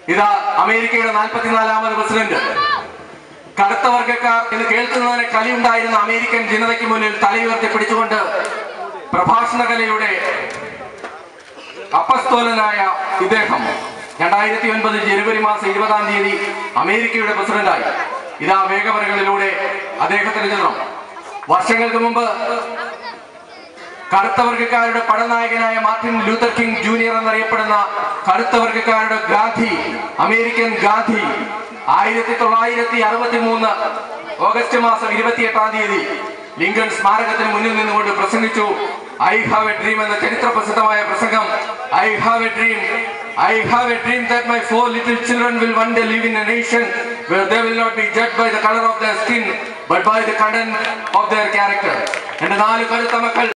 ഇതാ അമേരിക്കയുടെ നാൽപ്പത്തിനാലാമത് പ്രസിഡന്റ് കറുത്ത വർഗക്കാർ എന്ന് കേൾക്കുന്നതിന് കലിയുണ്ടായിരുന്ന അമേരിക്കൻ ജനതയ്ക്ക് മുന്നിൽ തലയുയർത്തി പിടിച്ചുകൊണ്ട് പ്രഭാഷണ കലയുടെ അപ്പസ്തോലനായ ഇദ്ദേഹം രണ്ടായിരത്തി ഒൻപത് ജനുവരി മാസം ഇരുപതാം തീയതി അമേരിക്കയുടെ പ്രസിഡന്റായി ഇതാ വേഗവരകളിലൂടെ അദ്ദേഹത്തിന്റെ ചിത്രം വർഷങ്ങൾക്ക് മുമ്പ് കറുത്ത വർഗക്കാരുടെ പടനായകനായ മാർട്ടിൻ ലൂത്തർ കിങ് ജൂനിയർ എന്നറിയപ്പെടുന്ന കറുത്ത വർഗക്കാരുടെ ഗാന്ധി അമേരിക്കൻ ഗാന്ധി ആയിരത്തി തൊള്ളായിരത്തി അറുപത്തി മൂന്ന് ഓഗസ്റ്റ് മാസം ഇരുപത്തിയെട്ടാം തീയതി ലിങ്കൺ സ്മാരകത്തിന് മുന്നിൽ നിന്നുകൊണ്ട് പ്രസംഗിച്ചു ഐ ഹാവ് എ ഡ്രീം എന്ന ചരിത്ര പ്രസിദ്ധമായ പ്രസംഗം I have a dream I have a dream that my four little children will one day live in a nation where they will not be judged by the color of their skin but by the content of their character എന്റെ നാല് കരുത്ത മക്കൾ